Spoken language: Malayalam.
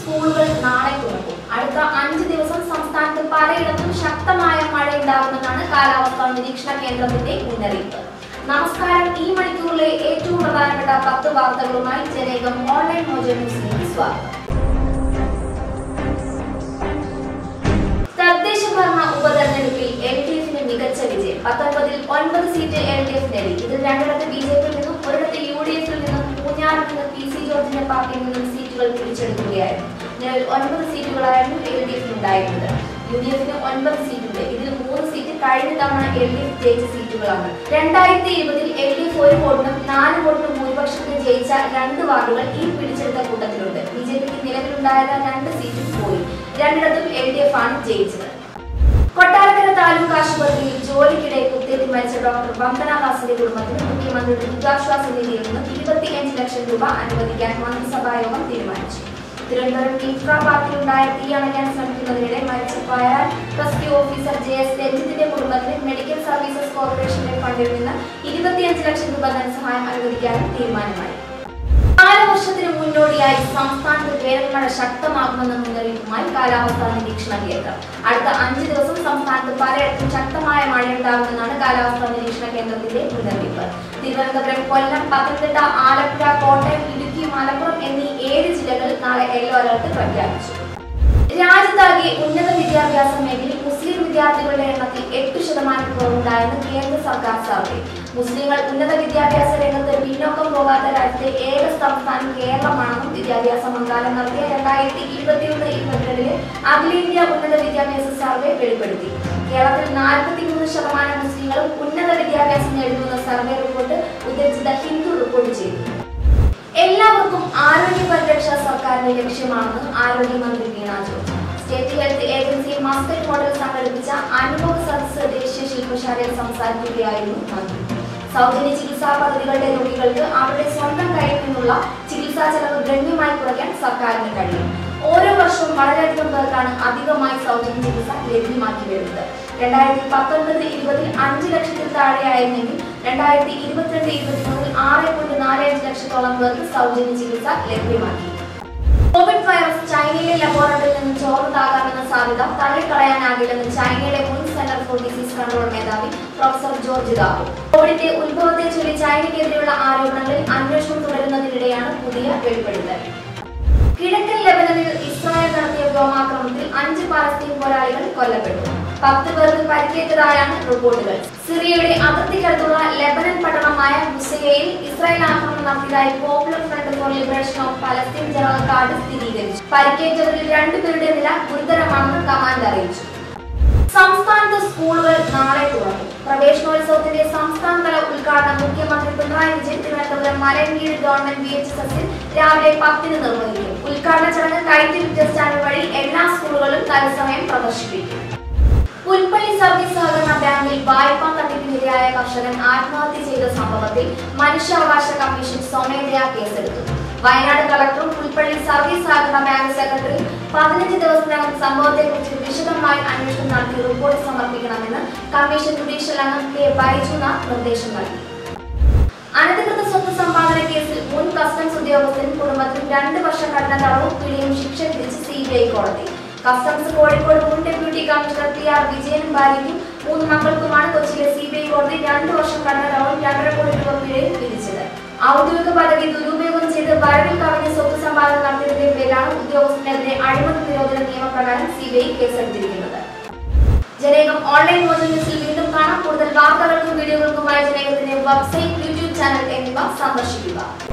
സ്കൂളുകൾ നാളെ തുറക്കും അടുത്ത അഞ്ച് ദിവസം സംസ്ഥാനത്ത് പലയിടത്തും ശക്തമായ മഴ ഉണ്ടാകുമെന്നാണ് കാലാവസ്ഥാ നിരീക്ഷണ കേന്ദ്രത്തിന്റെ മുന്നറിയിപ്പ് നമസ്കാരം ഈ മണിക്കൂറിലെ ഏറ്റവും പ്രധാനപ്പെട്ട പത്ത് വാർത്തകളുമായി ജനേകം ഓൺലൈൻ മോജ ന്യൂസിലേക്ക് സ്വാഗതം തദ്ദേശ ഭരണ ഉപതെരഞ്ഞെടുപ്പിൽ എൽ ഡി എഫിന് മികച്ച വിജയം പത്തൊൻപതിൽ ഒൻപത് സീറ്റ് എൽ ഡി എഫ് നേടി ഇതിൽ രണ്ടിടത്ത് ബി ജെ പിയിൽ നിന്നും ഒരിടത്ത് യു ഡി എഫിൽ നിന്നും പൂഞ്ഞാറിൽ നിന്ന് പി സി ജോർജിന്റെ പാർട്ടിയിൽ നിന്നും സീറ്റുകൾ പിടിച്ചെടുക്കുകയായിരുന്നു നിലവിൽ ഒൻപത് സീറ്റുകളായിരുന്നു എൽ ഡി എഫിന് ഉണ്ടായിരുന്നത് യു ഡി എഫിന് ഒൻപത് സീറ്റുണ്ട് ഇതിൽ മൂന്ന് സീറ്റ് കഴിഞ്ഞ തവണ എൽ ഡി എഫ് ജയിച്ച സീറ്റുകളാണ് രണ്ടായിരത്തി ഇരുപതിൽ എൽ ഡി എഫ് ഒരു വോട്ടിനും നാല് വോട്ടിനും ഭൂരിപക്ഷത്തിൽ ജയിച്ച രണ്ട് വാർഡുകൾ ഈ പിടിച്ചെടുത്ത കൂട്ടത്തിലുണ്ട് ബി ജെ പിക്ക് നിലവിലുണ്ടായത് രണ്ട് സീറ്റും പോയി രണ്ടിടത്തും എൽ ഡി എഫ് ആണ് ജയിച്ചത് കൊട്ടാരക്കര താലൂക്ക് ആശുപത്രിയിൽ ജോലിക്കിടെ കുത്തേറ്റ് മരിച്ച ഡോക്ടർ വന്ദന ദാസിന്റെ കുടുംബത്തിന് മുഖ്യമന്ത്രി ദുരിതാശ്വാസ നിധിയിൽ നിന്ന് ഇരുപത്തിയഞ്ച് ലക്ഷം രൂപ അനുവദിക്കാൻ മന്ത്രിസഭാ യോഗം തീരുമാനിച്ചു തിരുവനന്തപുരം ഇൻഫ്രാ പാർക്കിലുണ്ടായ തീ അണയ്ക്കാൻ ശ്രമിക്കുന്നതിനിടെ മരിച്ച fire rescue officer J S രഞ്ജിത്തിന്റെ കുടുംബത്തിന് മെഡിക്കൽ സർവീസസ് കോർപ്പറേഷന്റെ ഫണ്ടിൽ നിന്ന് ഇരുപത്തിയഞ്ച് ലക്ഷം രൂപ ധനസഹായം അനുവദിക്കാനും തീരുമാനമായി കാലവർഷത്തിന് മുന്നോടിയായി സംസ്ഥാനത്ത് വേനൽമഴ ശക്തമാകുമെന്ന മുന്നറിയിപ്പുമായി കാലാവസ്ഥാ നിരീക്ഷണ കേന്ദ്രം അടുത്ത അഞ്ച് ദിവസം സംസ്ഥാനത്ത് പലയിടത്തും ശക്തമായ മഴയുണ്ടാകുമെന്നാണ് കാലാവസ്ഥാ നിരീക്ഷണ കേന്ദ്രത്തിന്റെ മുന്നറിയിപ്പ് തിരുവനന്തപുരം കൊല്ലം പത്തനംതിട്ട ആലപ്പുഴ കോട്ടയം ഇടുക്കി മലപ്പുറം എന്നീ ഏഴ് ജില്ലകളിൽ നാളെ യെല്ലോ അലർട്ട് പ്രഖ്യാപിച്ചു രാജ്യത്താകെ ഉന്നത വിദ്യാഭ്യാസ മേഖലയിൽ മുസ്ലിം വിദ്യാർത്ഥികളുടെ എണ്ണത്തിൽ എട്ട് ശതമാനം കുറവുണ്ടായെന്ന് കേന്ദ്ര സർക്കാർ സർവേ മുസ്ലിങ്ങൾ ഉന്നത വിദ്യാഭ്യാസ രംഗത്ത് പിന്നോക്കം പോകാത്ത രാജ്യത്തെ ഏക സംസ്ഥാനം കേരളമാണെന്നും വിദ്യാഭ്യാസ മന്ത്രാലയം നടത്തിയ രണ്ടായിരത്തി ഇരുപത്തിയൊന്ന് ഇരുപത്തിരണ്ടിലെ അഖിലേന്ത്യാ ഉന്നത വിദ്യാഭ്യാസ സർവേ വെളിപ്പെടുത്തി കേരളത്തിൽ നാൽപ്പത്തിമൂന്ന് ശതമാനം മുസ്ലിങ്ങളും ഉന്നത വിദ്യാഭ്യാസം നേടുന്നുവെന്ന സർവേ റിപ്പോർട്ട് ഉദ്ധരിച്ച ദ ഹിന്ദു റിപ്പോർട്ട് ചെയ്തു എല്ലാവർക്കും ആരോഗ്യ പരിരക്ഷ സർക്കാരിന്റെ ലക്ഷ്യമാണെന്ന് ആരോഗ്യമന്ത്രി Veena George state health agency Mascot model സംഘടിപ്പിച്ച അനുഭവ സദസ് ദേശീയ ശില്പശാലയിൽ സംസാരിക്കുകയായിരുന്നു മന്ത്രി സൗജന്യ ചികിത്സാ പദ്ധതികളുടെ രോഗികൾക്ക് അവരുടെ സ്വന്തം കയ്യിൽ നിന്നുള്ള ചികിത്സാ ചെലവ് ഗണ്യമായി കുറയ്ക്കാൻ സർക്കാരിന് കഴിയും ഓരോ വർഷവും വളരെയധികം പേർക്കാണ് അധികമായി സൗജന്യ ചികിത്സ ലഭ്യമാക്കി വരുന്നത് രണ്ടായിരത്തി പത്തൊൻപത് ഇരുപതിൽ അഞ്ച് ലക്ഷത്തിൽ താഴെയായിരുന്നെങ്കിൽ രണ്ടായിരത്തി ഇരുപത്തിരണ്ട് ഇരുപത്തിമൂന്നിൽ ആറ് പോയിന്റ് നാല് അഞ്ച് ലക്ഷത്തോളം പേർക്ക് സൗജന്യ ചികിത്സ ലഭ്യമാക്കി കോവിഡ് വൈറസ് ചൈനയിലെ ലബോറട്ടറിയിൽ നിന്ന് ചോർന്നതാകാമെന്ന സാധ്യത തള്ളിക്കളയാനാകില്ലെന്ന് ചൈനയുടെ മുൻ സെന്റർ ഫോർ ഡിസീസ് കൺട്രോൾ മേധാവി പ്രൊഫസർ ജോർജ് ദാവു കോവിഡിന്റെ ഉത്ഭവത്തെ ചൊല്ലി ചൈനയ്ക്കെതിരെയുള്ള ആരോപണങ്ങളിൽ അന്വേഷണം തുടരുന്നതിനിടെയാണ് പുതിയ വെളിപ്പെടുത്തൽ കിഴക്കൻ ലെബനനിൽ ഇസ്രായേൽ നടത്തിയ വ്യോമാക്രമണത്തിൽ അഞ്ച് പാലസ്തീൻ പോരാളികൾ കൊല്ലപ്പെട്ടു പത്ത് പേർക്ക് പരിക്കേറ്റതായാണ് റിപ്പോർട്ടുകൾ സിറിയയുടെ അതിർത്തിക്കടുത്തുള്ള ലെബനൻ പട്ടണമായ മുസയയിൽ ഇസ്രായേൽ ആക്രമണം നടത്തിയതായി popular front for liberation of Palestine general card സ്ഥിരീകരിച്ചു പരിക്കേറ്റവരിൽ രണ്ടുപേരുടെ നില ഗുരുതരമാണെന്ന് കമാൻഡ് അറിയിച്ചു സംസ്ഥാനത്ത് സ്കൂളുകൾ നാളെ തുറക്കും പ്രവേശനോത്സവത്തിന്റെ സംസ്ഥാനതല ഉദ്ഘാടനം മുഖ്യമന്ത്രി Pinarayi Vijayan Thiruvananthapuram Malayinkeezhu government V H S എസിൽ രാവിലെ പത്തിന് നിർവഹിക്കും ഉദ്ഘാടന ചടങ്ങ് കൈറ്റ് വിക്ടേഴ്സ് ചാനൽ വഴി എല്ലാ സ്കൂളുകളും തത്സമയം പ്രദർശിപ്പിക്കും പുൽപ്പള്ളി സർവീസ് സഹകരണ ബാങ്കിൽ വായ്പാ തട്ടിപ്പിനിരയായ കർഷകൻ ആത്മഹത്യ ചെയ്ത സംഭവത്തിൽ മനുഷ്യാവകാശ കമ്മീഷൻ സ്വമേധയാ കേസെടുത്തു വയനാട് കളക്ടറും പുൽപ്പള്ളി സർവീസ് സഹകരണ ബാങ്ക് സെക്രട്ടറി പതിനഞ്ച് ദിവസത്തിനകം സംഭവത്തെക്കുറിച്ച് വിശദമായി അന്വേഷണം നടത്തി റിപ്പോർട്ട് സമർപ്പിക്കണമെന്ന് കമ്മീഷൻ ജുഡീഷ്യൽ അംഗം കെ ബൈജുനാഥ് നിർദ്ദേശം നൽകി അനധികൃത സ്വത്ത് സമ്പാദന കേസിൽ മുൻ കസ്റ്റംസ് ഉദ്യോഗസ്ഥനും കുടുംബത്തിനും രണ്ട് വർഷ കഠിന തടവും പിഴയും ശിക്ഷ വിധിച്ച് സി ബി ഐ കോടതി കസ്റ്റംസ് കോഴിക്കോട് മുൻ ഡെപ്യൂട്ടി കമ്മീഷണർ പി ആർ വിജയനും ഭാര്യയ്ക്കും മൂന്ന് മക്കൾക്കുമാണ് കൊച്ചിയിലെ സി ബി ഐ കോടതി രണ്ട് വർഷം കഠിന തടവും രണ്ടര കോടി രൂപ പിഴയും വിധിച്ചത് ഔദ്യോഗിക പദവി ദുരുപയോഗം ചെയ്ത് വരവിൽ കവിഞ്ഞ സ്വത്ത് സമ്പാദനം നടത്തിയതിന്റെ പേരിലാണ് ഉദ്യോഗസ്ഥനെതിരെ അഴിമതി നിരോധന നിയമപ്രകാരം സി ബി ഐ കേസെടുത്തിരിക്കുന്നത് ജനേകം ഓൺലൈൻ മോജോ ന്യൂസിൽ വീണ്ടും കാണാം കൂടുതൽ വാർത്തകൾക്കും വീഡിയോകൾക്കുമായി ജനേകത്തിന്റെ വെബ്സൈറ്റ് യൂട്യൂബ് ചാനൽ എന്നിവ സന്ദർശിക്കുക